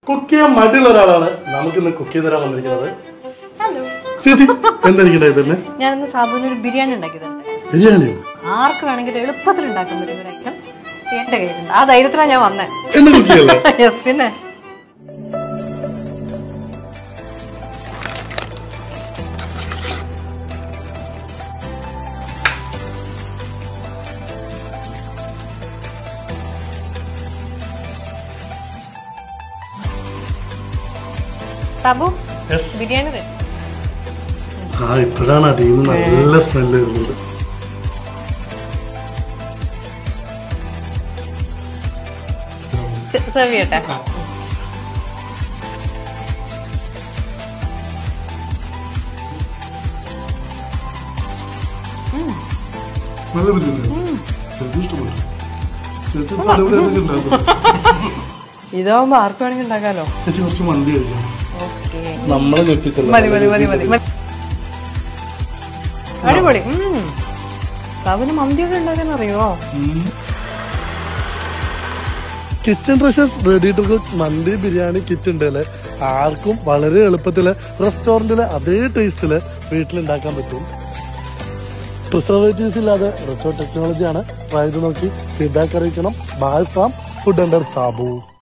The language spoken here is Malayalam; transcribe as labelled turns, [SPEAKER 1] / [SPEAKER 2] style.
[SPEAKER 1] കുക്ക് ചെയ്യാൻ മടിയുള്ള ഒരാളാണ് നമുക്ക് ഇന്ന് കുക്ക് ചെയ്ത് തരാൻ വന്നിരിക്കുന്നത്
[SPEAKER 2] ഹലോ
[SPEAKER 1] ചേച്ചി എന്തായിരിക്കണ്ടേ തന്നെ
[SPEAKER 2] ഞാനിന്ന് സാബുവിന് ഒരു ബിരിയാണി ഉണ്ടാക്കി തരട്ടെ
[SPEAKER 1] ബിരിയാണിയോ
[SPEAKER 2] ആർക്ക് വേണമെങ്കിലും എളുപ്പത്തിൽ ഉണ്ടാക്കാൻ പറ്റും ഒരു ഐറ്റം എന്റെ കയ്യിലുണ്ട് ആ ധൈര്യത്തിലാണ് ഞാൻ വന്നേ
[SPEAKER 1] എന്ന് കുക്ക് ചെയ്യല്ലേ
[SPEAKER 2] യെസ് പിന്നെ സാബു
[SPEAKER 1] Yes.
[SPEAKER 2] ബിരിയാണി ready.
[SPEAKER 1] ആ ഇപ്പോഴാണ് അതിൽ നല്ല സ്മെല്ല് വരുന്നത്
[SPEAKER 2] സെർവ് ചെയ്യട്ടെ
[SPEAKER 1] നല്ല ബിരിയാണി ചേച്ചി ഇഷ്ടപ്പെട്ടു ചേച്ചി ഇപ്പൊ അടിപൊളിയായിട്ട് ഉണ്ടാക്കും.
[SPEAKER 2] ഇതാവുമ്പോ ആർക്ക് വേണമെങ്കിൽ ഉണ്ടാക്കാലോ
[SPEAKER 1] ചേച്ചി കുറച്ച് മന്തി കഴിക്കാം
[SPEAKER 2] ഓക്കെ
[SPEAKER 1] നമ്മളെ ഞെട്ടിച്ചല്ലോ
[SPEAKER 2] മതി മതി മതി മതി മതി. അടിപൊളി ഉം. സാബുന് മന്തിയൊക്കെ ഉണ്ടാക്കാൻ അറിയോ
[SPEAKER 1] Kitchen Treasures ready to cook mandi biryani kit ഉണ്ട് അല്ലേ ആർക്കും വളരെ എളുപ്പത്തില് റെസ്റ്റോറന്റിലെ അതേ ടേസ്റ്റില് വീട്ടിലുണ്ടാക്കാൻ പറ്റും പ്രിസർവേറ്റീവ്സ് ഇല്ലാതെ റെസ്റ്റോ ടെക്നോളജിയാണ് ട്രൈ ചെയ്ത് നോക്കി ഫീഡ്ബാക്ക് അറിയിക്കണം bye from Food Under Sabu